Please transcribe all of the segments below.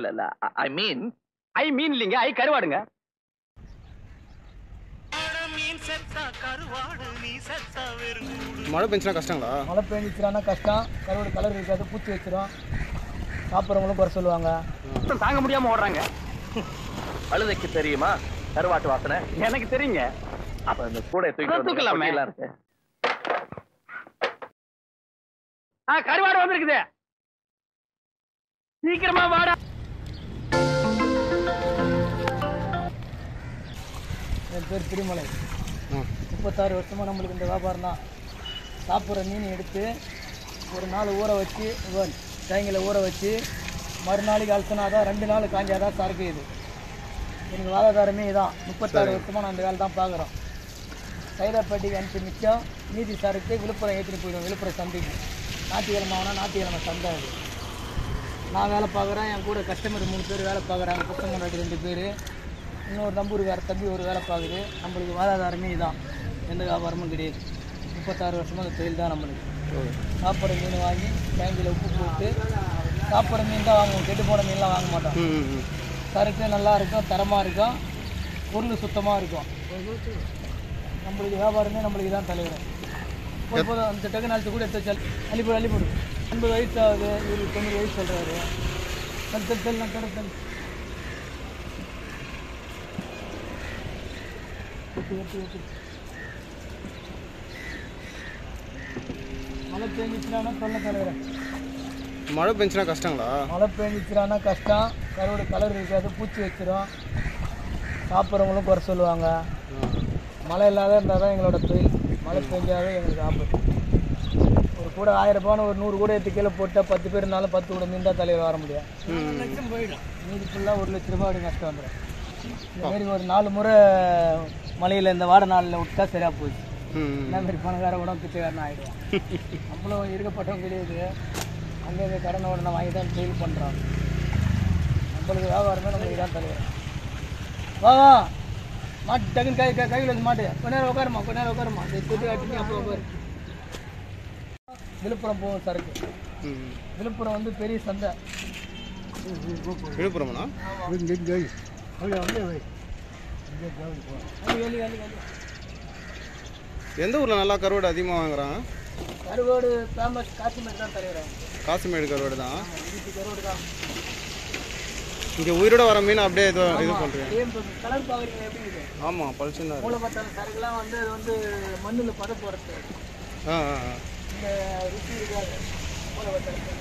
இல்ல இல்ல ஐ மீன் ஐ மீன் இல்லைங்க ஐ கருவாடுங்க மழை பெஞ்சுனா கஷ்டங்களா மழை பெஞ்சிச்சுனா கஷ்டம் கருவோட கலர் இருக்காது பூச்சி வச்சிரும் சாப்பிட்றவங்களும் குறை சொல்லுவாங்க தாங்க முடியாம ஓடுறாங்க கழுதைக்கு தெரியுமா கருவாட்டு வாசனை எனக்கு தெரியுங்க அப்ப இந்த கூடை தூக்கி அதான் தூக்கலாமே. தூக்கலாம் இருக்கு ஆ கருவாடு வந்திருக்குது சீக்கிரமா வாடா என் பேர் திருமலை ஆ முப்பத்தாறு வருஷமாக நம்மளுக்கு இந்த வியாபாரம் தான் சாப்பிட்ற மீன் எடுத்து ஒரு நாள் ஊற வச்சு இவன் தேங்காயில் ஊற வச்சு மறுநாளைக்கு அலசினாதான் ரெண்டு நாள் காஞ்சாதான் சரக்கு இது எனக்கு வாழ்வாதாரமே இதான் முப்பத்தாறு வருஷமாக நான் இந்த வேலை தான் பார்க்குறோம் சைதாப்பேட்டைக்கு அனுப்பி மிச்சம் மீதி சரக்கு விழுப்புரம் ஏற்றிட்டு போயிடுவோம் விழுப்புரம் சந்தைக்கு ஞாயிற்றுக்கிழமை ஆனால் ஞாயிற்றுக்கிழமை சந்தை அது நான் வேலை பார்க்குறேன் என் கூட கஸ்டமர் மூணு பேர் வேலை பார்க்குறாங்க புத்தகம் முன்னாடி ரெண்டு பேர் இன்னொரு நம்பூர் வேறு தம்பி ஒரு வேலை பார்க்குது நம்மளுக்கு வாழ்வாதாரமே இதான் எந்த வியாபாரமும் கிடையாது முப்பத்தாறு வருஷமாக இந்த தொழில் தான் நம்மளுக்கு சாப்பிட்ற மீன் வாங்கி டேங்கில் உப்பு போட்டு சாப்பிட்ற மீன் தான் வாங்குவோம் கெட்டு போன மீன்லாம் வாங்க மாட்டோம் ம் ம், ம் சரக்கு நல்லா இருக்கும் தரமாக இருக்கும் பொருள் சுத்தமாக இருக்கும் நம்மளுக்கு வியாபாரமே நம்மளுக்கு தான் தலைவர் போதும் போதும் அந்த டக்கு நாளத்து கூட எடுத்து வச்சால் அள்ளிப்போடு அள்ளிப்போடு ஐம்பது வயசு ஆகுது இவருக்கு தொண்ணூறு வயசு சொல்கிறாரு தல் தல் தல் நான் தர தல் வெட்டு, வெட்டு, வெட்டு. மழை பெஞ்சிச்சுனா தொல்லை தலைவர் மழை பெஞ்சுனா கஷ்டங்களா மழை பெஞ்சிச்சுனா கஷ்டம் கருவோட கலர் இருக்காது பூச்சி வச்சிரும் சாப்பிட்றவங்களும் குறை சொல்லுவாங்க மழை இல்லாத இருந்தால் தான் எங்களோட தொழில் மழை பெஞ்சாவே எங்களுக்கு ஆபத்து ஒரு கூட ஆயிரம் ரூபான்னு ஒரு நூறு கூட எடுத்து கீழே போட்டால் பத்து பேர் இருந்தாலும் பத்து கூட மீன் தான் தலைவர் வர முடியும் லட்சம் போயிடும் மீதி ஃபுல்லாக ஒரு லட்ச ரூபாய் அப்படி நஷ்டம் வந்துடும் இந்த மாதிரி ஒரு நாலு முறை மழையில் இந்த வாட நாளில் விட்டா சரியாக போச்சு ம் என்ன மாதிரி பணக்கார கூட பிச்சைக்காரன் ஆகிடுவான் நம்மளும் இருக்கப்பட்டவங்க கிடையாது அங்கே இங்கே கடனை உடனே வாங்கி தான் தொழில் பண்ணுறோம் நம்மளுக்கு வியாபாரமே நம்மளுக்கு தான் தலைவர் வா வா மாட்டு டக்குன்னு கை கை கையில் வந்து மாட்டு கொஞ்ச நேரம் உட்காருமா கொஞ்ச நேரம் உட்காருமா இந்த தொட்டி காட்டி அப்புறம் உட்காரு விழுப்புரம் போகும் சரக்கு ம் ம். விழுப்புரம் வந்து பெரிய சந்தை விழுப்புரம்ண்ணா வேலி வேலி வேலி எந்த ஊரில் நல்லா கருவாடு அதிகமாக வாங்குறாங்க கருவாடு ஃபேமஸ் காசிமேட் தான் தலைவர் காசிமேடு கருவாடு தான் வீட்டு கருவாடு தான் இங்கே உயிரோட வர மீன் அப்படியே இது இது பண்ணுறீங்க கலர் பார்க்குறீங்க எப்படி இருக்குது ஆமாம் பளிச்சுன்னு தான் மூலப்பட்டான சரக்குலாம் வந்து அது வந்து மண்ணில் பதம் போகிறது ஆ ஆ ஆ. இந்த ருசி இருக்காது மூலப்பட்டான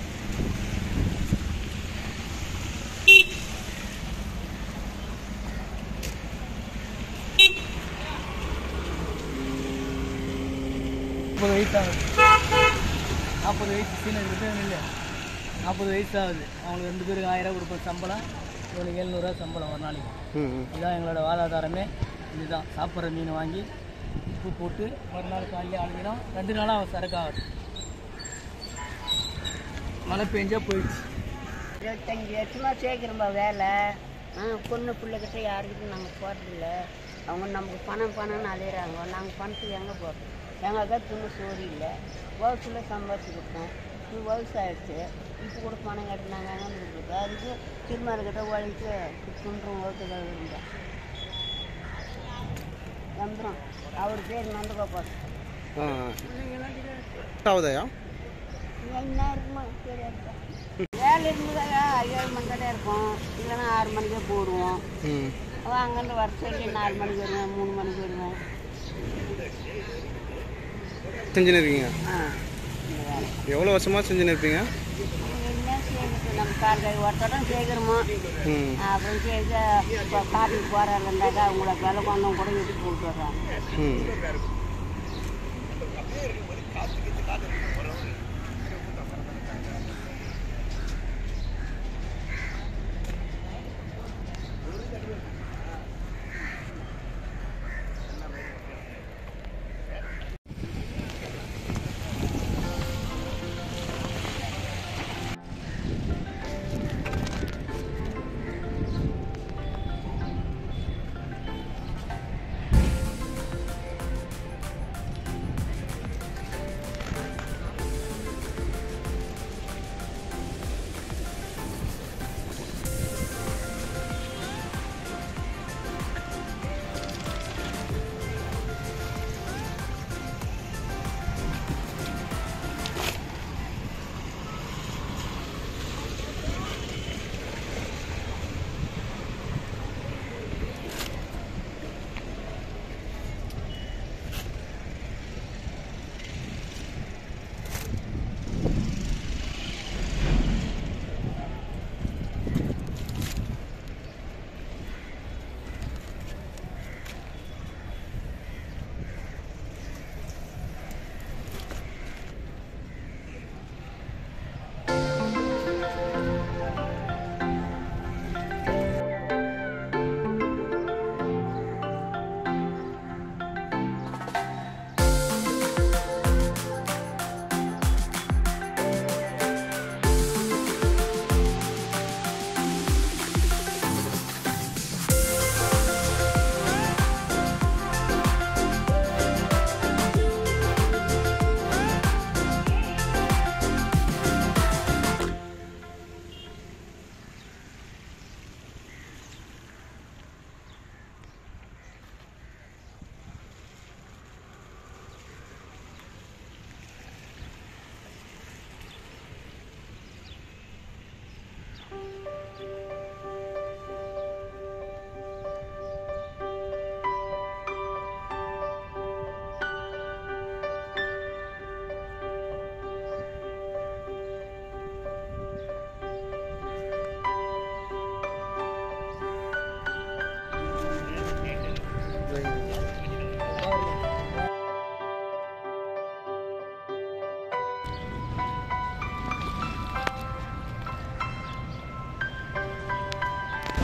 முப்பது வயசு ஆகுது நாற்பது வயசு சீனியர் கிட்ட இல்லை நாற்பது வயசு ஆகுது அவங்களுக்கு ரெண்டு பேருக்கு ஆயிரம் கொடுப்போம் சம்பளம் இவனுக்கு எழுநூறுவா சம்பளம் ஒரு நாளைக்கு ம் ம் இதுதான் எங்களோட வாழ்வாதாரமே இதுதான் சாப்பிட்ற மீன் வாங்கி உப்பு போட்டு மறுநாள் காலையில் ஆளுகிறோம் ரெண்டு நாளாக அவன் சரக்கு ஆகுது மழை பெஞ்சா போயிடுச்சு இருபத்தஞ்சி வருஷமாக சேர்க்குறோம்பா வேலை ஆ பொண்ணு பிள்ளைகிட்ட யாருக்கிட்டும் நாங்கள் போகிறதில்ல அவங்க நமக்கு பணம் பணம்னு அலையிறாங்க நாங்கள் பணத்துக்கு எங்கே போகிறோம் எங்களுக்கு துணி சோறு இல்லை வகுசில் சம்பாதிச்சு கொடுத்தோம் இது வயசு ஆயிடுச்சு இப்போ கூட பணம் கட்டி நாங்கள் எங்கே கொடுக்குறது அதுக்கு திருமணக்கிட்ட உழைச்சி துன்றும் வகுத்துகள் இருந்தோம் வந்துடும் அவர் பேர் நந்தகோபால் ஆ ஆகுதாயா என்ன இருக்குமா தெரியாதுப்பா வேலை இருந்ததா ஏழு மணி கடை இருப்போம் இல்லைன்னா ஆறு மணிக்கே போடுவோம் ம் அவன் அங்கேருந்து வர சொல்லி நாலு மணிக்கு வருவேன் மூணு மணிக்கு வருவேன் செஞ்சுன்னு இருக்கீங்க ஆ இந்த வேலை எவ்வளோ வருஷமாக செஞ்சுன்னு இருப்பீங்க அவங்க என்ன செய்யறது நம்ம கால் கை ஒருத்தடம் சேர்க்குறோமோ ம் அப்புறம் சேர்த்து இப்போ காட்டுக்கு போகிறாங்கன்னாக்கா அவங்கள விலை கொண்டவங்க கூட வீட்டுக்கு போட்டு வர்றாங்க ம்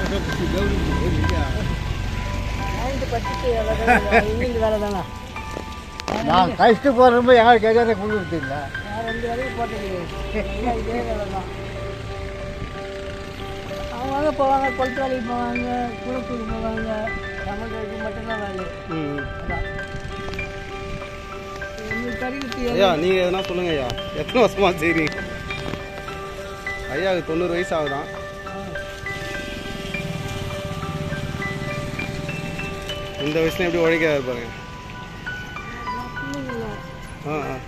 பாயிண்ட் பத்துக்கு எவ்வளோ இன்னைக்கு வேலை தானே நான் கழிச்சுட்டு போகிறப்ப எங்களுக்கு கேட்காத கொடுக்குறது இல்லை நான் ரெண்டு வேலையும் போட்டது எல்லாம் இதே வேலை தான் அவங்க போவாங்க கொளுத்து வேலைக்கு போவாங்க குளத்தூர் போவாங்க சமையல் வேலைக்கு மட்டும்தான் வேலை ம் அதான் உங்களுக்கு கறிக்கு ஐயா நீங்கள் எதனா சொல்லுங்க ஐயா எத்தனை வருஷமா செய்றீங்க ஐயாவுக்கு தொண்ணூறு வயசு ஆகுதான் இந்த வயசுல எப்படி உழைக்க பாருங்க ஆ ஆ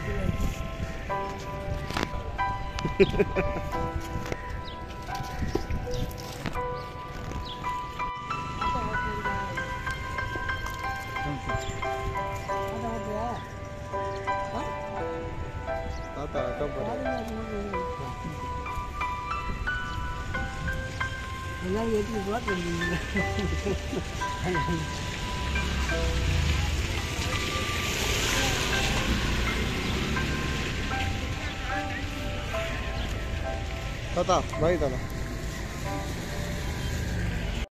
தாத்தா அக்கா பாரு எல்லாம் எட்டு ரூபா தாத்தா பாய் தாத்தா